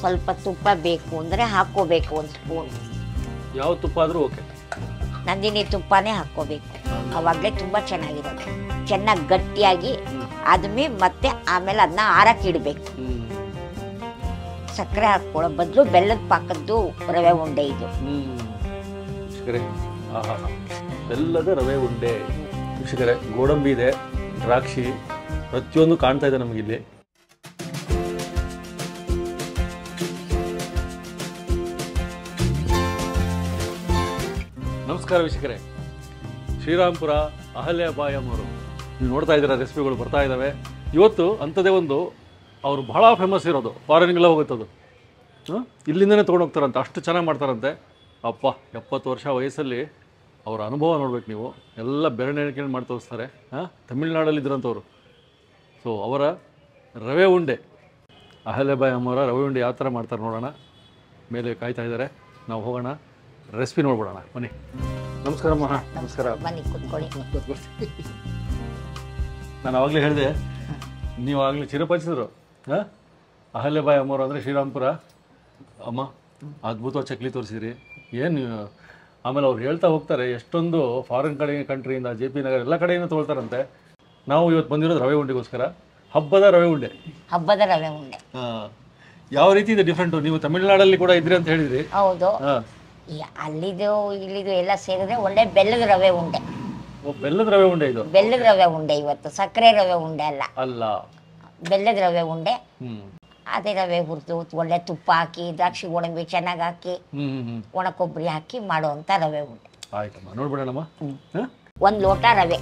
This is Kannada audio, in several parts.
ಸ್ವಲ್ಪ ತುಪ್ಪ ಬೇಕು ಅಂದರೆ ಹಾಕ್ಕೋಬೇಕು ಒಂದು ಸ್ಪೂನ್ ಯಾವ ತುಪ್ಪ ಆದರೂ ಓಕೆ ನಂದಿನಿ ತುಪ್ಪನೇ ಹಾಕ್ಕೋಬೇಕು ಅವಾಗಲೇ ತುಂಬ ಚೆನ್ನಾಗಿರುತ್ತೆ ಚೆನ್ನಾಗಿ ಗಟ್ಟಿಯಾಗಿ ಆದ್ಮೇಲೆ ಮತ್ತೆ ಆಮೇಲೆ ಅದನ್ನ ಆರಕ್ಕೆ ಇಡಬೇಕು ಹ್ಞೂ ಸಕ್ಕರೆ ಹಾಕ್ಕೊಳ್ಳೋ ಬದಲು ಬೆಲ್ಲದ ಪಾಕದ್ದು ರವೆ ಉಂಡೆ ಇದು ಹ್ಞೂ ವೀಕ್ಷಕರೇ ಆಹಾ ಬೆಲ್ಲದ ರವೆ ಉಂಡೆ ವೀಕ್ಷಕರೇ ಗೋಡಂಬಿ ಇದೆ ದ್ರಾಕ್ಷಿ ಪ್ರತಿಯೊಂದು ಕಾಣ್ತಾ ಇದೆ ನಮಗಿಲ್ಲಿ ನಮಸ್ಕಾರ ವೀಕ್ಷಕರೇ ಶ್ರೀರಾಮ್ಪುರ ಅಹಲ್ಯಾಬಾಯಂ ಅವರು ನೀವು ನೋಡ್ತಾ ಇದ್ದೀರಾ ರೆಸಿಪಿಗಳು ಬರ್ತಾ ಇದ್ದಾವೆ ಇವತ್ತು ಅಂಥದ್ದೇ ಒಂದು ಅವರು ಬಹಳ ಫೇಮಸ್ ಇರೋದು ಫಾರಿನ್ಗೆಲ್ಲ ಹೋಗುತ್ತದು ಹಾಂ ಇಲ್ಲಿಂದನೇ ತೊಗೊಂಡೋಗ್ತಾರಂತೆ ಅಷ್ಟು ಚೆನ್ನಾಗಿ ಮಾಡ್ತಾರಂತೆ ಅಪ್ಪ ಎಪ್ಪತ್ತು ವರ್ಷ ವಯಸ್ಸಲ್ಲಿ ಅವರ ಅನುಭವ ನೋಡ್ಬೇಕು ನೀವು ಎಲ್ಲ ಬೆರಳೆಣಿಕೆ ಮಾಡಿ ತೋರಿಸ್ತಾರೆ ಹಾಂ ತಮಿಳ್ನಾಡಲ್ಲಿ ಇದ್ರಂಥವ್ರು ಸೊ ಅವರ ರವೆ ಉಂಡೆ ಅಹಲ್ಯಬಾಯಿ ಅಮ್ಮವರ ರವೆ ಉಂಡೆ ಯಾವ ಥರ ಮಾಡ್ತಾರೆ ನೋಡೋಣ ಮೇಲೆ ಕಾಯ್ತಾ ಇದ್ದಾರೆ ನಾವು ಹೋಗೋಣ ರೆಸಿಪಿ ನೋಡ್ಬಿಡೋಣ ಬನ್ನಿ ನಮಸ್ಕಾರ ಅಮ್ಮ ನಮಸ್ಕಾರ ಬನ್ನಿ ಕುತ್ಕೊಳ್ಳಿ ನಾನು ಆವಾಗಲೇ ಹೇಳಿದೆ ನೀವು ಆಗಲೇ ಚಿರಪರಿಚಿದ್ರು ಹಾಂ ಅಹಲ್ಯಬಾಯಿ ಅಮ್ಮವ್ರು ಅಂದರೆ ಶ್ರೀರಾಮ್ಪುರ ಅಮ್ಮ ಅದ್ಭುತವಾದ ಚಕ್ಲಿ ತೋರಿಸಿದ್ರಿ ಏನು ಆಮೇಲೆ ಅವ್ರು ಹೇಳ್ತಾ ಹೋಗ್ತಾರೆ ಎಷ್ಟೊಂದು ಫಾರಿನ್ ಕಡೆ ಕಂಟ್ರಿಯಿಂದ ಜೆ ಪಿ ನಗರ ಎಲ್ಲ ಕಡೆಯಿಂದ ತೊಗೊಳ್ತಾರಂತೆ ನಾವು ಇವತ್ತು ಬಂದಿರೋದು ರವೆ ಉಂಡೆಗೋಸ್ಕರ ಹಬ್ಬದ ರವೆ ಉಂಡೆ ಹಬ್ಬದ ರವೆ ಉಂಡೆ ಹಾಂ ಯಾವ ರೀತಿ ಇದೆ ಡಿಫ್ರೆಂಟು ನೀವು ತಮಿಳ್ನಾಡಲ್ಲಿ ಕೂಡ ಇದ್ರಿ ಅಂತ ಹೇಳಿದ್ರಿ ಹೌದು ಹಾಂ ಈ ಅಲ್ಲಿದು ಇಲ್ಲಿದು ಎಲ್ಲ ಸೇರಿದ್ರೆ ಒಳ್ಳೆ ಬೆಲ್ಲದ ರವೆ ಉಂಡೆ ಬೆಲ್ಲದ ರವೆ ಉಂಡೆ ಇದು ಬೆಲ್ಲದ ರವೆ ಉಂಡೆ ಇವತ್ತು ಸಕ್ಕರೆ ರವೆ ಉಂಡೆ ಅಲ್ಲ ಅಲ್ಲ ಬೆಲ್ಲದ ರವೆ ಉಂಡೆ ಹ್ಞೂ ಅದೇ ರವೆ ಹುರಿದು ಒಳ್ಳೆ ತುಪ್ಪ ಹಾಕಿ ದ್ರಾಕ್ಷಿ ಗೋಡಂಬಿ ಚೆನ್ನಾಗಿ ಹಾಕಿ ಹ್ಞೂ ಹ್ಞೂ ಹ್ಞೂ ಒಣ ಕೊಬ್ಬರಿ ಹಾಕಿ ಮಾಡುವಂಥ ರವೆ ಉಂಡೆ ಆಯ್ತಮ್ಮ ನೋಡ್ಬಿಡೋಣಮ್ಮ ಹ್ಮ್. ಹಾಂ ಒಂದು ಲೋಟ ರವೆ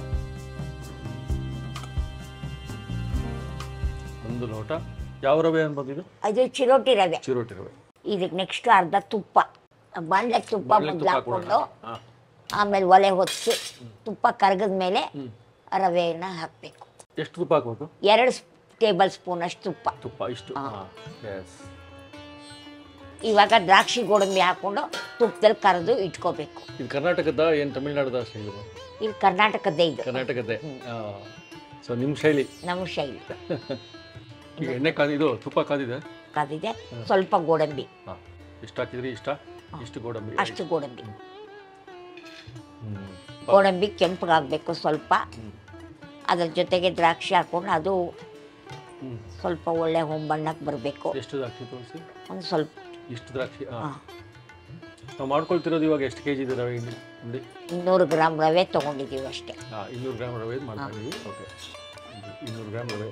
ಒಂದು ಲೋಟ ಯಾವ ರವೆ ಅನ್ಬೋದು ಇದು ಅದು ಚಿರೋಟಿ ರವೆ ಚಿರೋಟಿ ರವೆ ಇದಕ್ಕೆ ನೆಕ್ಸ್ಟ್ ಅರ್ಧ ತುಪ್ಪ ಬಾಣಲೆ ತುಪ್ಪ ಬಾಣ್ಲೆಗ್ ಮೊದಲು ತುಪ್ಪ ಹಾಕ್ಕೊಂಡು ಹಾಂ ಆಮೇಲೆ ಒಲೆ ಹೊತ್ತಿಸಿ ತುಪ್ಪ ಕರಗದ ಮೇಲೆ ರವೆಯನ್ನು ಹಾಕಬೇಕು ಎಷ್ಟು ತುಪ್ಪ ಹಾಕ್ಬೇಕು ಎರಡು ಟೇಬಲ್ ಸ್ಪೂನ್ ಅಷ್ಟು ತುಪ್ಪ ತುಪ್ಪ ಇಷ್ಟು ಹಾಂ ಎಸ್ ಇವಾಗ ದ್ರಾಕ್ಷಿ ಗೋಡಂಬಿ ಹಾಕ್ಕೊಂಡು ತುಪ್ಪದಲ್ಲಿ ಕರೆದು ಇಟ್ಕೋಬೇಕು ಇದು ಕರ್ನಾಟಕದ ಏನು ತಮಿಳ್ನಾಡದ ಶೈಲಿ ಇದು ಕರ್ನಾಟಕದ್ದೇ ಇದು ಕರ್ನಾಟಕದ್ದೇ ಸೊ ನಿಮ್ಮ ಶೈಲಿ ನಮ್ಮ ಶೈಲಿ ಈಗ ಎಣ್ಣೆ ಕಾದಿ ಇದು ತುಪ್ಪ ಕಾದಿದೆ ಕಾದಿದೆ ಸ್ವಲ್ಪ ಗೋಡಂಬಿ ಹಾಂ ಎಷ್ಟು ಹಾಕಿದ್ರಿ ಇಷ್ಟ ಇಷ್ಟು ಗೋಡಂಬಿ ಅಷ್ಟು ಗೋಡಂಬಿ ಹ್ಮ್. ಗೋಡಂಬಿ ಕೆಂಪಗಾಗಬೇಕು ಸ್ವಲ್ಪ ಅದ್ರ ಜೊತೆಗೆ ದ್ರಾಕ್ಷಿ ಹಾಕೊಂಡು ಅದು ಹ್ಮ್. ಸ್ವಲ್ಪ ಒಳ್ಳೆ ಹೊಂಬಣ್ಣಕ್ಕೆ ಬರಬೇಕು ಎಷ್ಟು ದ್ರಾಕ್ಷಿ ತೋರಿಸಿ ಒಂದು ಸ್ವಲ್ಪ ಇಷ್ಟು ದ್ರಾಕ್ಷಿ ಹಾಂ ಹಾಂ ನಾವು ಮಾಡ್ಕೊಳ್ತಿರೋದು ಇವಾಗ ಎಷ್ಟು ಕೆ ಜಿ ಇದೆ ರವೆ ಹಿಂಡಿ ಉಂಡೆ ಇನ್ನೂರು ಗ್ರಾಮ್ ರವೆ ತೊಗೊಂಡಿದ್ದೀವಿ ಅಷ್ಟೇ ಹಾಂ ಇನ್ನೂರು ಗ್ರಾಮ್ ರವೆ ಮಾಡ್ತಾ ಇದೀವಿ ಓಕೆ ಇನ್ನೂರು ಗ್ರಾಮ್ ರವೆ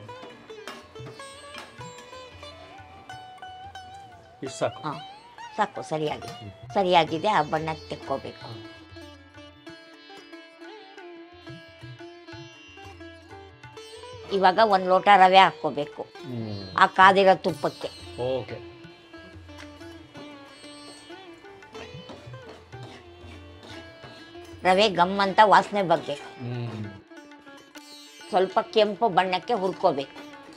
ಇಷ್ಟು ಸಾಕು ಹಾಂ ಸಾಕು ಸರಿಯಾಗಿ ಸರಿಯಾಗಿದೆ ಆ ಬಣ್ಣಕ್ಕೆ ತೆಕ್ಕೋಬೇಕು ಇವಾಗ ಒಂದು ಲೋಟ ರವೆ ಹಾಕ್ಕೋಬೇಕು ಹ್ಞೂ ಆ ಕಾದಿರೋ ತುಪ್ಪಕ್ಕೆ ಓಕೆ ರವೆ ಗಮ್ ಅಂತ ವಾಸನೆ ಬರಬೇಕು ಹ್ಞೂ ಸ್ವಲ್ಪ ಕೆಂಪು ಬಣ್ಣಕ್ಕೆ ಹುರ್ಕೋಬೇಕು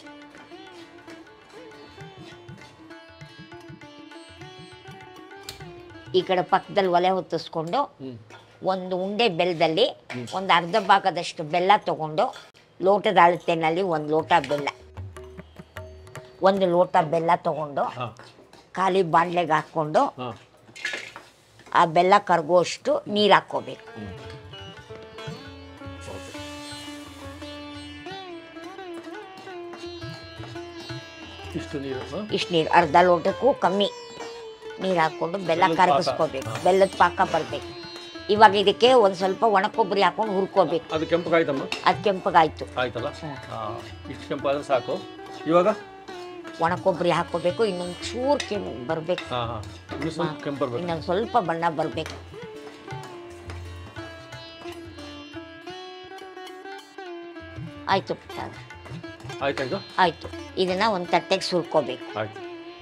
ಈ ಕಡೆ ಪಕ್ಕದಲ್ಲಿ ಒಲೆ ಹೊತ್ತಿಸ್ಕೊಂಡು ಹ್ಞೂ ಒಂದು ಉಂಡೆ ಬೆಲ್ಲದಲ್ಲಿ ಒಂದು ಅರ್ಧ ಭಾಗದಷ್ಟು ಬೆಲ್ಲ ತಗೊಂಡು ಲೋಟದ ಅಳತೆನಲ್ಲಿ ಒಂದು ಲೋಟ ಬೆಲ್ಲ ಒಂದು ಲೋಟ ಬೆಲ್ಲ ತಗೊಂಡು ಹಾಂ ಖಾಲಿ ಬಾಣಲೆಗೆ ಹಾಕ್ಕೊಂಡು ಹಾಂ ಆ ಬೆಲ್ಲ ಕರಗುವಷ್ಟು ನೀರು ಹಾಕ್ಕೋಬೇಕು ಓಕೆ ಇಷ್ಟು ನೀರು ಹಾಂ ಇಷ್ಟು ನೀರು ಅರ್ಧ ಲೋಟಕ್ಕೂ ಕಮ್ಮಿ ನೀರು ಹಾಕ್ಕೊಂಡು ಬೆಲ್ಲ ಬೆಲ್ಲದ್ ಪಾಕ. ಕರಗಿಸ್ಕೋಬೇಕು ಬೆಲ್ಲದ ಪಾಕ ಬರಬೇಕು ಇವಾಗ ಇದಕ್ಕೆ ಒಂದು ಸ್ವಲ್ಪ ಒಣ ಕೊಬ್ಬರಿ ಹಾಕೊಂಡು ಹುರ್ಕೋಬೇಕು ಅದು ಕೆಂಪಗಾಯ್ತಮ್ಮ ಅದು ಕೆಂಪಗಾಯ್ತು ಆಯ್ತಲ್ಲ ಹಾಂ ಇಷ್ಟು ಕೆಂಪಾದ್ರೆ ಸಾಕು ಇವಾಗ ಒಣ ಕೊಬ್ಬರಿ ಹಾಕ್ಕೋಬೇಕು ಇನ್ನೊಂದು ಚೂರು ಕೆಂಪು ಬರಬೇಕು ಹಾಂ ಹಾಂ ಇನ್ನೂ ಸ್ವಲ್ಪ ಕೆಂಪು ಬರ್ಬೇಕು ಇನ್ನೊಂದು ಸ್ವಲ್ಪ ಬಣ್ಣ ಬರಬೇಕು ಆಯ್ತು ಪುಟ್ಟ. ಆಯ್ತಾ ಇದು ಆಯ್ತು ಇದನ್ನ ಒಂದು ತಟ್ಟೆಗೆ ಸುರ್ಕೋಬೇಕು ಆಯ್ತು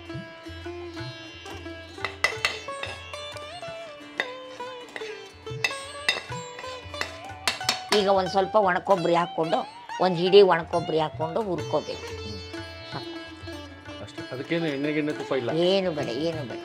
ಈಗ ಒಂದು ಸ್ವಲ್ಪ ಒಣ ಕೊಬ್ಬರಿ ಹಾಕ್ಕೊಂಡು ಒಂದು ಹಿಡಿ ಒಣ ಕೊಬ್ಬರಿ ಹಾಕ್ಕೊಂಡು ಹುರ್ಕೋಬೇಕು ಸಾಕು. ಅಷ್ಟೇ ಅದಕ್ಕೇನು ಎಣ್ಣೆ ಗಿಣ್ಣೆ ತುಪ್ಪ ಇಲ್ಲ ಏನು ಬೇಡ ಏನು ಬೇಡ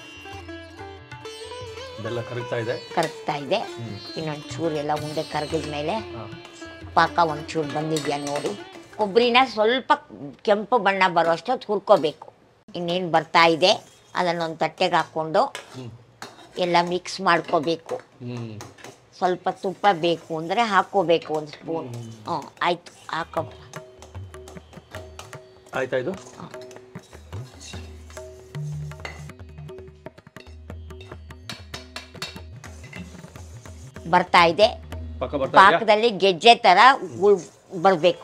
ಬೆಲ್ಲ ಕರಗ್ತಾ ಇದೆ ಕರಗ್ತಾ ಇದೆ ಹ್ಞೂ ಇನ್ನೊಂದು ಚೂರು ಎಲ್ಲ ಉಂಡೆ ಕರಗಿದ ಮೇಲೆ ಹಾಂ ಪಾಕ ಒಂದು ಚೂರು ಬಂದಿದ್ಯಾ ನೋಡಿ ಕೊಬ್ಬರಿನ ಸ್ವಲ್ಪ ಕೆಂಪು ಬಣ್ಣ ಬರೋ ಅಷ್ಟೊತ್ತು ಹುರ್ಕೋಬೇಕು ಇನ್ನೇನು ಬರ್ತಾ ಇದೆ ಅದನ್ನೊಂದು ತಟ್ಟೆಗೆ ಹಾಕ್ಕೊಂಡು ಎಲ್ಲ ಮಿಕ್ಸ್ ಮಾಡ್ಕೋಬೇಕು ಹ್ಞೂ ಸ್ವಲ್ಪ ತುಪ್ಪ ಬೇಕು ಅಂದರೆ ಹಾಕ್ಕೋಬೇಕು ಒಂದು ಸ್ಪೂನ್ ಹ್ಞೂ ಆಯ್ತು ಹಾಕೋ ಆಯ್ತಾ ಇದು ಬರ್ತಾ ಇದೆ ಪಕ್ಕ ಬರ್ತಾ ಇದೆಯಾ ಪಾಕದಲ್ಲಿ ಗೆಜ್ಜೆ ಥರ ಬರಬೇಕು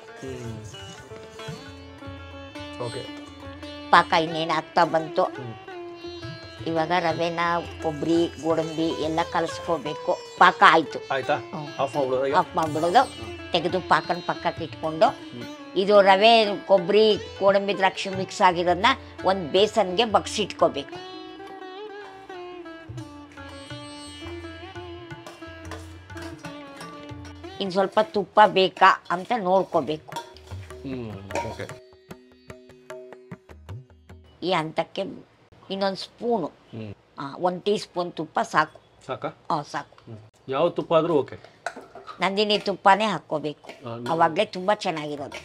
ಓಕೆ ಪಾಕ ಇನ್ನೇನು ಆಗ್ತಾ ಬಂತು ಇವಾಗ ರವೆನ ಕೊಬ್ಬರಿ ಗೋಡಂಬಿ ಎಲ್ಲ ಕಲಿಸ್ಕೋಬೇಕು ಪಾಕ ಆಯಿತು ಆಯ್ತಾ ಹ್ಮ್. ಆಫ್ ಮಾಡ್ಬಿಡೋದ ಈಗ ಆಫ್ ಮಾಡಿಬಿಡೋದು ತೆಗೆದು ಪಾಕನ ಪಕ್ಕಕ್ಕೆ ಇಟ್ಕೊಂಡು ಇದು ರವೆ ಕೊಬ್ಬರಿ ಗೋಡಂಬಿ ದ್ರಾಕ್ಷಿ ಮಿಕ್ಸ್ ಆಗಿರೋದನ್ನ ಒಂದು ಬೇಸನ್ಗೆ ಬಗ್ಸಿಟ್ಕೋಬೇಕು ಇನ್ನು ಸ್ವಲ್ಪ ತುಪ್ಪ ಬೇಕಾ ಅಂತ ನೋಡ್ಕೋಬೇಕು ಹ್ಞೂ ಓಕೆ ಈ ಹಂತಕ್ಕೆ ಇನ್ನೊಂದು ಸ್ಪೂನು ಹ್ಞೂ ಒಂದು ಟೀ ಸ್ಪೂನ್ ತುಪ್ಪ ಸಾಕು ಸಾಕಾ ಹಾಂ ಸಾಕು ಹ್ಞೂ ಯಾವ ತುಪ್ಪ ಆದರೂ ಓಕೆ ನಂದಿನಿ ತುಪ್ಪನೇ ಹಾಕ್ಕೋಬೇಕು ಆ, ಅವಾಗಲೇ ತುಂಬ ಚೆನ್ನಾಗಿರೋದು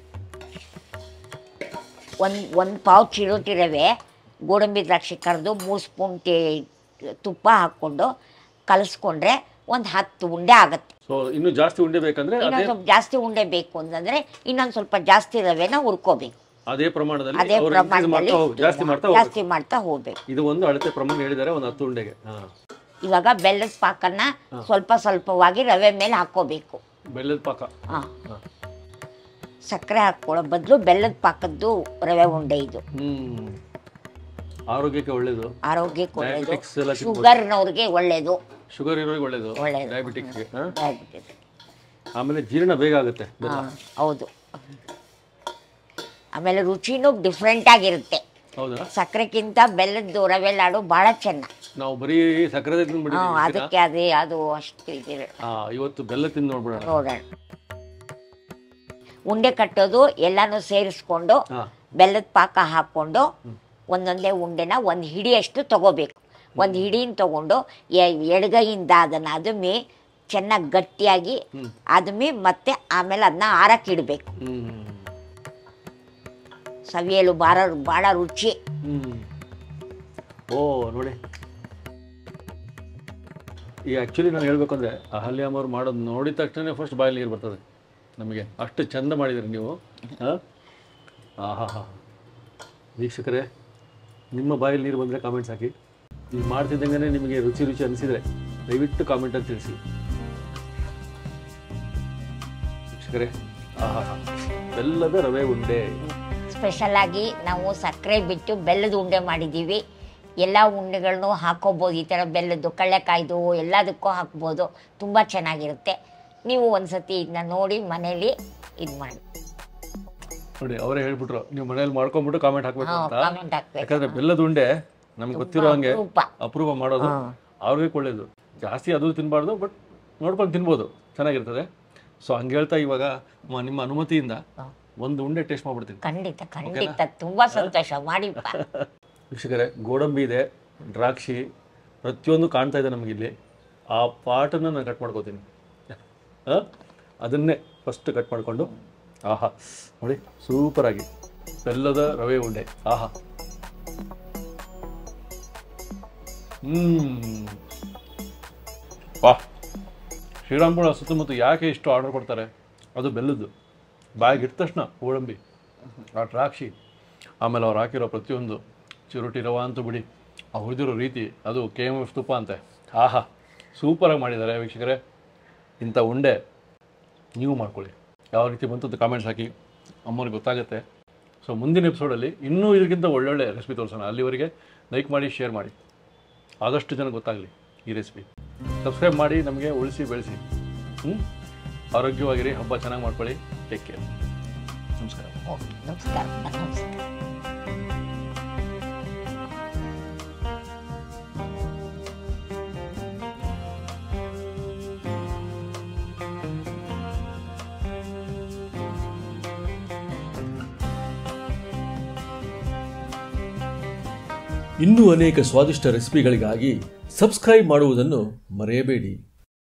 ಒಂದು ಒಂದು ಪಾವ್ ಚಿರೋಟಿ ರವೆ ಗೋಡಂಬಿ ದ್ರಾಕ್ಷಿ ಕರೆದು ಮೂರು ಸ್ಪೂನ್ ಟೇ ತುಪ್ಪ ಹಾಕ್ಕೊಂಡು ಕಲಿಸ್ಕೊಂಡ್ರೆ ಒಂದು ಹತ್ತು ಉಂಡೆ ಆಗುತ್ತೆ ಸೊ ಇನ್ನೂ ಜಾಸ್ತಿ ಉಂಡೆ ಬೇಕಂದ್ರೆ ಅದೇ ಇನ್ನೊಂದು ಸ್ವಲ್ಪ ಜಾಸ್ತಿ ಉಂಡೆ ಬೇಕು ಅಂತಂದರೆ ಇನ್ನೊಂದು ಸ್ವಲ್ಪ ಜಾಸ್ತಿ ರವೆನ ಹುರ್ಕೋಬೇಕು ಅದೇ ಪ್ರಮಾಣದಲ್ಲಿ ಅದೇ ಅವ್ರು increase ಪ್ರಮಾಣದಲ್ಲಿ ಮಾಡ್ತಾ ಹೋಗ್- ಜಾಸ್ತಿ ಮಾಡ್ತಾ ಹೋಗ್ಬೇಕು ಜಾಸ್ತಿ ಮಾಡ್ತಾ ಹೋಗ್ಬೇಕು ಇದು ಒಂದು ಅಳತೆ ಪ್ರಮಾಣ ಹೇಳಿದ್ದಾರೆ ಒಂದು ಹತ್ತು ಉಂಡೆಗೆ ಹಾಂ ಇವಾಗ ಬೆಲ್ಲದ ಪಾಕನ್ನ ಸ್ವಲ್ಪ ಸ್ವಲ್ಪವಾಗಿ ರವೆ ಮೇಲೆ ಹಾಕ್ಕೋಬೇಕು ಬೆಲ್ಲದ ಪಾಕ ಹಾಂ ಹಾಂ ಸಕ್ಕರೆ ಹಾಕ್ಕೊಳ್ಳೋ ಬದಲು ಬೆಲ್ಲದ ಪಾಕದ್ದು ರವೆ ಉಂಡೆ ಇದು ಹ್ಞೂ ಆರೋಗ್ಯಕ್ಕೆ ಒಳ್ಳೇದು ಆರೋಗ್ಯಕ್ಕೆ ಒಳ್ಳೆಯದು Diabetics ಎಲ್ಲ ತಿನ್ಬೋದು. ಶುಗರ್ನವ್ರಿಗೆ ಒಳ್ಳೆಯದು ಶುಗರ್ ಇರೋರಿಗೆ ಒಳ್ಳೇದು ಒಳ್ಳೇದು. ಡಯಾಬಿಟಿಕ್ಸ್ಗೆ ಹಾಂ ಡಯಾಬಿಟಿಸ್ ಆಮೇಲೆ ಜೀರ್ಣ ಬೇಗ ಆಗುತ್ತೆ ಬೆಲ್ಲ ಹಾಂ ಹೌದು ಆಮೇಲೆ ರುಚಿನೂ ಡಿಫ್ರೆಂಟ್ ಆಗಿರುತ್ತೆ ಹೌದಾ ಸಕ್ಕರೆಗಿಂತ ಬೆಲ್ಲದ್ದು ರವೆ ಲಾಡು ಭಾಳ ಚೆನ್ನ ನಾವು ಬರೀ ಸಕ್ಕರೆ ಹಾಂ ತಿಂದ್ಬಿಟ್ಟಿದ್ದೀವಿ ಅದಕ್ಕೆ ಅದೇ ಅದು ಅಷ್ಟು ಇದಿರ ಹಾಂ ಇವತ್ತು ಬೆಲ್ಲ ತಿಂದು ನೋಡ್ಬಿಡೋಣ ನೋಡೋಣ ಉಂಡೆ ಕಟ್ಟೋದು ಎಲ್ಲಾನು ಸೇರಿಸ್ಕೊಂಡು ಹಾಂ ಬೆಲ್ಲದ ಪಾಕ ಹಾಕ್ಕೊಂಡು ಒಂದೊಂದೇ ಉಂಡೆನ ಒಂದು ಹಿಡಿಯಷ್ಟು ತಗೋಬೇಕು ಒಂದು ಹಿಡಿನ ತಗೊಂಡು ಎ- ಎಡಗೈಯಿಂದ ಅದನ್ನು ಅದುಮಿ ಚೆನ್ನಾಗಿ ಗಟ್ಟಿಯಾಗಿ ಅದುಮಿ ಮತ್ತೆ ಆಮೇಲೆ ಅದನ್ನ ಆರಕ್ಕೆ ಇಡಬೇಕು ಹ್ಞೂ ಸವಿಯಲು ಭಾಳ ಭಾಳ ರುಚಿ ಹ್ಞೂ ಓ ನೋಡಿ ಈ ಆ್ಯಕ್ಚುಲಿ ನಾನು ಹೇಳ್ಬೇಕಂದ್ರೆ ಅಹಲ್ಯಾಮ್ ಅವ್ರು ಮಾಡೋದು ನೋಡಿದ ತಕ್ಷಣ ಫಸ್ಟ್ ಬಾಯಲ್ಲಿ ನೀರು ಬರ್ತದೆ ನಮಗೆ ಅಷ್ಟು ಚಂದ ಮಾಡಿದ್ರಿ ನೀವು ಹಾಂ ಆಹಾ ಹಾ ವೀಕ್ಷಕರೇ ನಿಮ್ಮ ಬಾಯಲ್ಲಿ ನೀರು ಬಂದರೆ ಕಾಮೆಂಟ್ಸ್ ಹಾಕಿ ನೀವು ಮಾಡ್ತಿದ್ದಂಗೆ ನಿಮಗೆ ರುಚಿ ರುಚಿ ಅನಿಸಿದರೆ ದಯವಿಟ್ಟು ಕಾಮೆಂಟಲ್ಲಿ ತಿಳಿಸಿ ವೀಕ್ಷಕರೇ ಆಹಾ ಹಾ ಬೆಲ್ಲದ ರವೆ ಉಂಡೆ ಸ್ಪೆಷಲ್ ಆಗಿ ನಾವು ಸಕ್ಕರೆ ಬಿಟ್ಟು ಬೆಲ್ಲದ ಉಂಡೆ ಮಾಡಿದ್ದೀವಿ ಎಲ್ಲ ಉಂಡೆಗಳನ್ನು ಹಾಕೋಬೋದು ಈ ಥರ ಬೆಲ್ಲದ್ದು ಕಳ್ಳೆಕಾಯ್ದು ಎಲ್ಲದಕ್ಕೂ ಹಾಕ್ಬೋದು ತುಂಬ ಚೆನ್ನಾಗಿರುತ್ತೆ ನೀವು ಒಂದ್ಸತಿ ಇದನ್ನ ನೋಡಿ ಮನೇಲಿ ಇದು ಮಾಡಿ ನೋಡಿ ಅವರೇ ಹೇಳ್ಬಿಟ್ರು ನೀವು ಮನೇಲಿ ಮಾಡ್ಕೊಂಡ್ಬಿಟ್ಟು ಕಾಮೆಂಟ್ ಹಾಕ್ಬೇಕು ಹಾಂ ಅಂತ ಕಾಮೆಂಟ್ ಹಾಕ್ಬೇಕು ಯಾಕಂದ್ರೆ ಬೆಲ್ಲದ ಉಂಡೆ ನಮ್ಗೆ ಗೊತ್ತಿರೋ ಹಂಗೆ ಅಪರೂಪ. ಅಪರೂಪ ಮಾಡೋದು ಆರೋಗ್ಯಕ್ಕೆ ಒಳ್ಳೇದು ಜಾಸ್ತಿ ಅದು ತಿನ್ನಬಾರ್ದು ಬಟ್ ನೋಡ್ಕೊಂಡು ತಿನ್ಬೋದು ಚೆನ್ನಾಗಿರ್ತದೆ ಸೊ ಹಂಗೆ ಹೇಳ್ತಾ ಇವಾಗ ಮ- ನಿಮ್ಮ ಅನುಮತಿಯಿಂದ ಒಂದು ಉಂಡೆ ಟೇಸ್ಟ್ ಮಾಡ್ಬಿಡ್ತೀನಿ ಖಂಡಿತ ಖಂಡಿತ ತುಂಬ ಸಂತೋಷ ಮಾಡಿಪ್ಪ ವೀಕ್ಷಕರೇ ಗೋಡಂಬಿ ಇದೆ ದ್ರಾಕ್ಷಿ ಪ್ರತಿಯೊಂದು ಕಾಣ್ತಾ ಇದೆ ನಮಗಿಲ್ಲಿ ಆ ಪಾಟನ್ನು ನಾನು ಕಟ್ ಮಾಡ್ಕೋತೀನಿ ಆ? ಅದನ್ನೇ ಫಸ್ಟ್ ಕಟ್ ಮಾಡಿಕೊಂಡು ಆಹಾ ನೋಡಿ ಸೂಪರಾಗಿ ಬೆಲ್ಲದ ರವೆ ಉಂಡೆ ಆಹಾ ಹ್ಮ್ ವಾ ಶ್ರೀರಾಮ್ಪುರ ಸುತ್ತಮುತ್ತ ಯಾಕೆ ಇಷ್ಟು ಆರ್ಡರ್ ಕೊಡ್ತಾರೆ ಅದು ಬೆಲ್ಲದ್ದು ಬಾಯಿಗೆ ಇಟ್ಟ ತಕ್ಷಣ ಗೋಡಂಬಿ ಆ ದ್ರಾಕ್ಷಿ ಆಮೇಲೆ ಅವ್ರು ಹಾಕಿರೋ ಪ್ರತಿಯೊಂದು ಚಿರುಟಿ ರವ ಅಂತೂ ಬಿಡಿ ಆ ಹುರಿದಿರೋ ರೀತಿ ಅದು ಕೆ ಎಮ್ ಎಫ್ ತುಪ್ಪ ಅಂತೆ ಆಹಾ ಸೂಪರಾಗಿ ಮಾಡಿದ್ದಾರೆ ವೀಕ್ಷಕರೇ ಇಂಥ ಉಂಡೆ ನೀವು ಮಾಡ್ಕೊಳ್ಳಿ ಯಾವ ರೀತಿ ಬಂತು ಅಂತ ಕಾಮೆಂಟ್ಸ್ ಹಾಕಿ ಅಮ್ಮನಿಗೆ ಗೊತ್ತಾಗುತ್ತೆ ಸೊ ಮುಂದಿನ ಎಪಿಸೋಡಲ್ಲಿ ಇನ್ನೂ ಇದಕ್ಕಿಂತ ಒಳ್ಳೊಳ್ಳೆ ರೆಸಿಪಿ ತೋರಿಸೋಣ ಅಲ್ಲಿವರೆಗೆ ಲೈಕ್ ಮಾಡಿ ಶೇರ್ ಮಾಡಿ ಆದಷ್ಟು ಜನ ಗೊತ್ತಾಗಲಿ ಈ ರೆಸಿಪಿ ಸಬ್ಸ್ಕ್ರೈಬ್ ಮಾಡಿ ನಮಗೆ ಉಳಿಸಿ ಬೆಳೆಸಿ ಹ್ಞೂ ಆರೋಗ್ಯವಾಗಿರಿ ಹಬ್ಬ ಚೆನ್ನಾಗಿ ಮಾಡ್ಕೊಳ್ಳಿ ಟೇಕ್ ಕೇರ್ ನಮಸ್ಕಾರ ಓಕೆ ನಮಸ್ಕಾರ ನಮಸ್ಕಾರ ಇನ್ನೂ ಅನೇಕ ಸ್ವಾದಿಷ್ಟ ರೆಸಿಪಿಗಳಿಗಾಗಿ ಸಬ್ಸ್ಕ್ರೈಬ್ ಮಾಡುವುದನ್ನು ಮರೆಯಬೇಡಿ